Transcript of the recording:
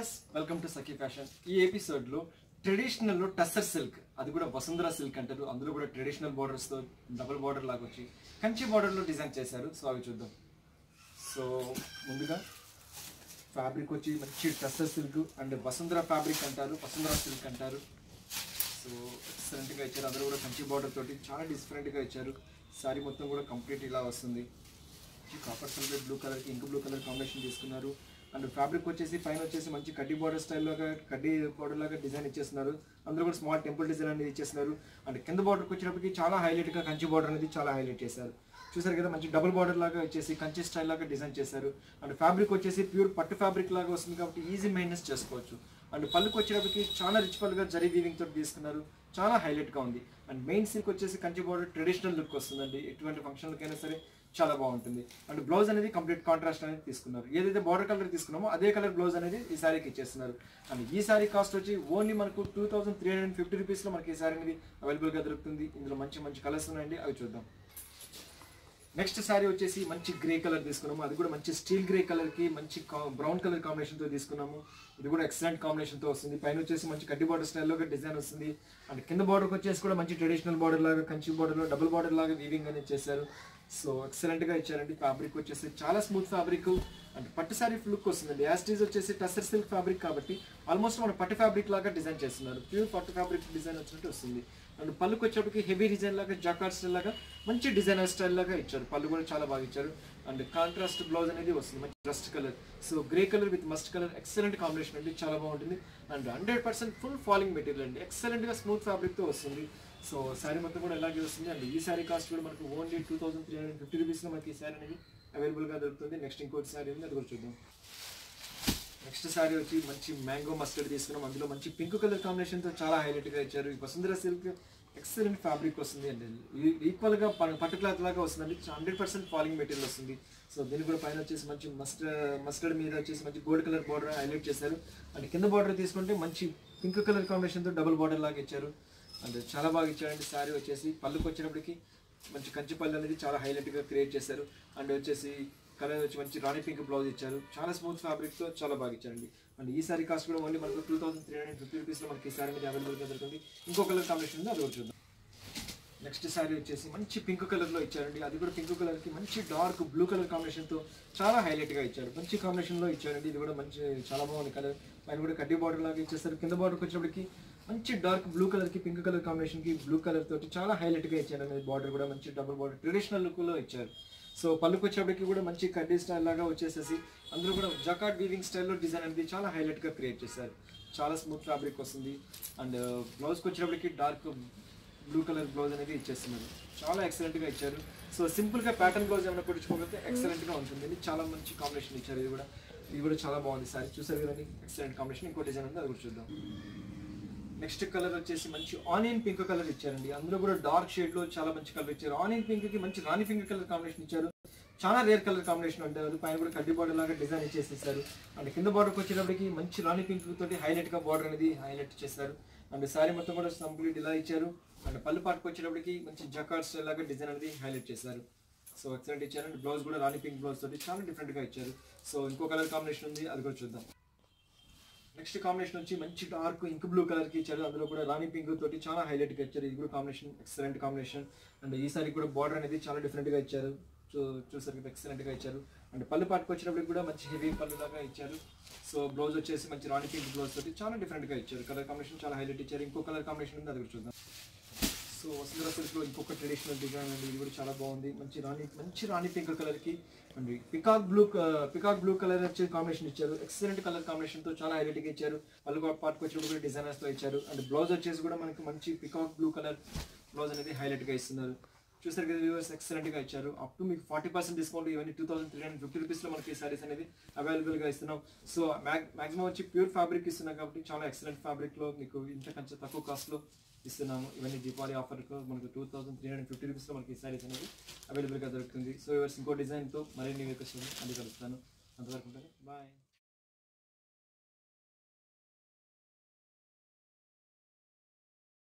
viewers welcome to Sakhi fashion ఈ episode లో traditional లో టస్సర్ సిల్క్ అది కూడా వసుంధర సిల్క్ అంటారు అందులో కూడా ట్రెడిషనల్ బోర్డర్స్ తో డబుల్ బోర్డర్ లాగా వచ్చి కంచి బోర్డర్ లో డిజైన్ చేశారు సో అవి చూద్దాం సో ముందుగా ఫ్యాబ్రిక్ వచ్చి మంచి tussar silk and Vasundhara fabric అంటారు వసుంధర సిల్క్ అంటారు సో ఎక్సలెంట్ గా ఇచ్చారు అందరూ కూడా కంచి బార్డర్ తోటి చాలా డిఫరెంట్ గా ఇచ్చారు సారీ మొత్తం కూడా కంప్లీట్ ఇలా వస్తుంది copper silver blue colour ink blue colour combination తీసుకున్నారు అండ్ ఫ్యాబ్రిక్ వచ్చేసి పైన వచ్చేసి మంచి కడ్డీ బార్డర్ స్టైల్ లాగా కడ్డీ బార్డర్ లాగా డిజైన్ ఇచ్చేస్తున్నారు అందులో కూడా స్మాల్ టెంపుల్ డిజైన్ అనేది ఇచ్చేస్తున్నారు అండ్ కింద బార్డర్కి వచ్చేటప్పటికి చాలా హైలైట్ గా కంచి బార్డర్ అనేది చాలా హైలైట్ చేశారు చూసారు కదా మంచి డబుల్ బార్డర్ లాగా వచ్చేసి కంచి స్టైల్ లాగా డిజైన్ చేశారు అండ్ ఫ్యాబ్రిక్ వచ్చేసి ప్యూర్ పట్టు ఫ్యాబ్రిక్ లాగా వస్తుంది కాబట్టి ఈజీ మెయింటెనెన్స్ చేసుకోవచ్చు అండ్ పళ్ళుకి వచ్చేటప్పటికి చాలా రిచ్ పళ్ళుగా జరీ వీవింగ్ తోటి తీసుకున్నారు చాలా హైలైట్ గా ఉంది అండ్ మెయిన్ సిల్క్ వచ్చేసి కంచి బార్డర్ ట్రెడిషనల్ లుక్ వస్తుందండి ఎటువంటి ఫంక్షన్లకైనా సరే చాలా బాగుంటుంది అండ్ బ్లౌజ్ అనేది కంప్లీట్ కాంట్రాస్ట్ అనేది తీసుకున్నారు ఏదైతే బార్డర్ కలర్ తీసుకున్నామో అదే కలర్ బ్లౌజ్ అనేది ఈ సారీకి ఇచ్చేస్తున్నారు అండ్ ఈ సారీ కాస్ట్ వచ్చి ఓన్లీ మనకు two thousand three hundred fifty రూపీస్లో మనకి ఈ సారీ అనేది అవైలబుల్గా దొరుకుతుంది ఇందులో మంచి మంచి కలర్స్ ఉన్నాయండి అవి చూద్దాం నెక్స్ట్ శారీ వచ్చేసి మంచి గ్రే కలర్ తీసుకున్నాము అది కూడా మంచి స్టీల్ గ్రే కలర్ కి మంచి బ్రౌన్ కలర్ కాంబినేషన్ తో తీసుకున్నాము ఇది కూడా ఎక్సలెంట్ కాంబినేషన్ తో వస్తుంది పైన వచ్చేసి మంచి కడ్డీ బార్డర్ స్టైల్లో డిజైన్ వస్తుంది అండ్ కింద బార్డర్ వచ్చేసి కూడా మంచి ట్రెడిషనల్ బార్డర్ లాగా కంచి బార్డర్ లో డబుల్ బార్డర్ లాగా వీవింగ్ అనేది చేశారు సో ఎక్సలెంట్ గా ఇచ్చారండి ఫ్యాబ్రిక్ వచ్చేసి చాలా స్మూత్ ఫ్యాబ్రిక్ అండ్ పట్టు సారీ లుక్ వస్తుందండి యాస్టీజ్ వచ్చేసి టసర్ సిల్క్ ఫ్యాబ్రిక్ కాబట్టి ఆల్మోస్ట్ మన పట్టు ఫ్యాబ్రిక్ లాగా డిజైన్ చేస్తున్నారు ప్యూర్ పట్టు ఫ్యాబ్రిక్ డిజైన్ వచ్చినట్టు వస్తుంది అండ్ పళ్ళుకి వచ్చేప్పటికి హెవీ డిజైన్ లాగా జాకార్ స్టైల్ లాగా మంచి డిజైనర్ స్టైల్ లాగా ఇచ్చారు పళ్ళు కూడా చాలా బాగా ఇచ్చారు అండ్ కాంట్రాస్ట్ బ్లౌజ్ అనేది వస్తుంది మంచి rust colour so grey colour with must colour excellent combination అండి చాలా బాగుంటుంది and hundred percent full falling material అండి ఎక్సలెంట్ గా స్మూత్ ఫ్యాబ్రిక్ తో వస్తుంది సో శారీ మొత్తం కూడా ఇలాగే వస్తుంది అండ్ ఈ శారీ కాస్ట్ కూడా మనకు only two thousand three hundred fifty రూపీస్లో మనకి ఈ శారీ అనేది అవైలబుల్ గా దొరుకుతుంది నెక్స్ట్ ఇంకోటి శారీ ఉంది అది కూడా చూద్దాం నెక్స్ట్ శారీ వచ్చి మంచి మ్యాంగో మస్టర్డ్ తీసుకున్నాం అందులో మంచి పింక్ కలర్ కాంబినేషన్ తో చాలా హైలైట్ గా ఇచ్చారు ఈ వసుంధర సిల్క్ ఎక్సలెంట్ ఫ్యాబ్రిక్ వస్తుంది అండి ఈక్వల్ గా ప- పట్టు క్లాత్ లాగా వస్తుందండి హండ్రెడ్ పర్సెంట్ ఫాలింగ్ మెటీరియల్ వస్తుంది సో దీని కూడా పైన వచ్చేసి మంచి మస్టర్డ్ మస్టర్డ్ మీద వచ్చేసి మంచి గోల్డ్ కలర్ బార్డర్ హైలైట్ చేశారు అండ్ కింద బార్డర్ తీసుకుంటే మంచి పింక్ కలర్ కాంబినేషన్ తో డబుల్ బార్డర్ లాగా ఇచ్చారు అండ్ చాలా బాగా ఇచ్చారండి శారీ వచ్చేసి పళ్ళుకి వచ్చేటప్పటికి మంచి కంచి పళ్ళు అనేది చాలా హైలైట్ గా క్రియేట్ చేశారు అండ్ వచ్చేసి కలర్ వచ్చి మంచి రాణి పింక్ బ్లౌజ్ ఇచ్చారు చాలా స్మూత్ ఫ్యాబ్రిక్ తో చాలా బాగా ఇచ్చారండి అండ్ ఈ సారీ కాస్ట్ కూడా ఓన్లీ మనకు two thousand three hundred fifty rupees లో మనకి ఈ సారీ మీద అవైలబుల్ గా దొరుకుతుంది ఇంకో కలర్ కాంబినేషన్ ఉంది అది కూడా చూద్దాం నెక్స్ట్ శారీ వచ్చేసి మంచి పింక్ కలర్ లో ఇచ్చారండి అది కూడా పింక్ కలర్ కి మంచి డార్క్ బ్లూ కలర్ కాంబినేషన్ తో చాలా హైలైట్ గా ఇచ్చారు మంచి కాంబినేషన్ లో ఇచ్చారండి ఇది కూడా మంచి చాలా బాగుంది కలర్ పైన కూడా కడ్డీ బార్డర్ లాగా ఇచ్చేస్తారు కింద బార్డర్ వచ్చేటప్పటికి మంచి డార్క్ బ్లూ కలర్ కి పింక్ కలర్ కాంబినేషన్ కి బ్లూ కలర్ తోటి చాలా హైలైట్ గా ఇచ్చారు అనేది బార్డర్ కూడా మంచి డబుల్ బార్డర్ ట్రెడిషనల్ లుక్ లో ఇచ్చారు సో పళ్ళుకి వచ్చేప్పటికి కూడా మంచి కడ్డీ స్టైల్ లాగా వచ్చేసేసి అందులో కూడా జకాట్ వీవింగ్ స్టైల్లో డిజైన్ అనేది చాలా హైలైట్ గా క్రియేట్ చేశారు చాలా స్మూత్ ఫ్యాబ్రిక్ వస్తుంది అండ్ బ్లౌజ్కి వచ్చేటప్పటికి డార్క్ బ్లూ కలర్ బ్లౌజ్ అనేది ఇచ్చేస్తున్నారు చాలా ఎక్సలెంట్ గా ఇచ్చారు సో సింపుల్ గా ప్యాటర్న్ బ్లౌజ్ ఏమైనా కుట్టించుకోకపోతే ఎక్సలెంట్ గా ఉంటుంది ఇది చాలా మంచి కాంబినేషన్ ఇచ్చారు ఇది కూడా ఇది కూడా చాలా బాగుంది సారీ చూసారు కదండి ఎక్సలెంట్ కాంబినేషన్ ఇంకో డిజైన్ ఉంది అది కూడా చూద్దాం నెక్స్ట్ కలర్ వచ్చేసి మంచి ఆనియన్ పింక్ కలర్ ఇచ్చారండి అందులో కూడా డార్క్ షేడ్ లో చాలా మంచి కలర్ ఇచ్చారు ఆనియన్ పింక్ కి మంచి రాణి పింక్ కలర్ కాంబినేషన్ ఇచ్చారు చాలా రేర్ కలర్ కాంబినేషన్ అంటారు పైన కూడా కడ్డీ బార్డర్ లాగా డిజైన్ ఇచ్చేసేసారు అండ్ కింద బార్డర్కి వచ్చేటప్పటికి మంచి రాణి పింక్ తోటి హైలైట్ గా బార్డర్ అనేది హైలైట్ చేశారు అండ్ శారీ మొత్తం కూడా కంప్లీట్ ఇలా ఇచ్చారు అండ్ పళ్ళు పాటుకు వచ్చేటప్పటికి మంచి జకార్డ్ స్టైల్ లాగా డిజైన్ అనేది హైలైట్ చేశారు సో ఎక్సలెంట్ ఇచ్చారు అండ్ బ్లౌజ్ కూడా రాణి పింక్ బ్లౌజ్ తోటి చాలా డిఫరెంట్ గా ఇచ్చారు సో ఇంకో కలర్ కాంబినేషన్ ఉంది అది కూడా చూద్దాం నెక్స్ట్ కాంబినేషన్ వచ్చి మంచి డార్క్ ఇంక్ బ్లూ కలర్ కి ఇచ్చారు అందులో కూడా రాణి పింక్ తోటి చాలా హైలైట్ గా ఇచ్చారు ఇది కూడా కాంబినేషన్ ఎక్సలెంట్ కాంబినేషన్ అండ్ ఈ సారీ కూడా బార్డర్ అనేది చాలా డిఫరెంట్ గా ఇచ్చారు చూ చూసరికి ఎక్సలెంట్ గా ఇచ్చారు అండ్ పళ్ళు పాటుకు వచ్చినప్పుడు కూడా మంచి హెవీ పళ్ళు లాగా ఇచ్చారు సో బ్లౌజ్ వచ్చేసి మంచి రాణి పింక్ బ్లౌజ్ తోటి చాలా డిఫరెంట్ గా ఇచ్చారు కలర్ కాంబినేషన్ చాలా హైలైట్ ఇచ్చారు ఇంకో కలర్ కాంబినేషన్ ఉంది అది కూడా చూద్దాం సో వసుంధర సిల్క్ లో ఇంకొక ట్రెడిషనల్ డిజైన్ అండి ఇది కూడా చాలా బాగుంది మంచి రాణి మంచి రాణి పింక్ కలర్ కి and peacock blue peacock blue colour వచ్చి కాంబినేషన్ ఇచ్చారు ఎక్సలెంట్ కలర్ కాంబినేషన్ తో చాలా హైలైట్ గా ఇచ్చారు పళ్ళు పాటుకు వచ్చినప్పుడు కూడా డిజైనర్స్ తో ఇచ్చారు అండ్ బ్లౌజ్ వచ్చేసి కూడా మనకి మంచి పికాక్ బ్లూ కలర్ బ్లౌజ్ అనేది హైలైట్ గా ఇస్తున్నారు చూసారు కదా వ్యూవర్స్ ఎక్సలెంట్ గా ఇచ్చారు అప్ టు మీకు ఫార్టీ పర్సెంట్ డిస్కౌంట్ ఇవన్నీ two thousand three hundred fifty rupees లో మనకి ఈ సారీస్ అనేది అవైలబుల్ గా ఇస్తున్నాం సో మాక్సిమం వచ్చి ప్యూర్ ఫ్యాబ్రిక్ ఇస్తున్నాం కాబట్టి చాలా ఎక్సలెంట్ ఫ్యాబ్రిక్ లో మీకు ఇంత కొంచెం తక్కువ కాస్ట్ లో ఇస్తున్నాము ఇవన్నీ దీపావళి ఆఫర్ మనకు two thousand three hundred fifty rupees లో మనకి ఈ సారీస్ అనేది అవైలబుల్ గా దొరుకుతుంది సో ఇవర్స్ ఇంకో డిజైన్ తో మరిన్ని మీకు అది కలుస్తాను అంతవరకు బాయ్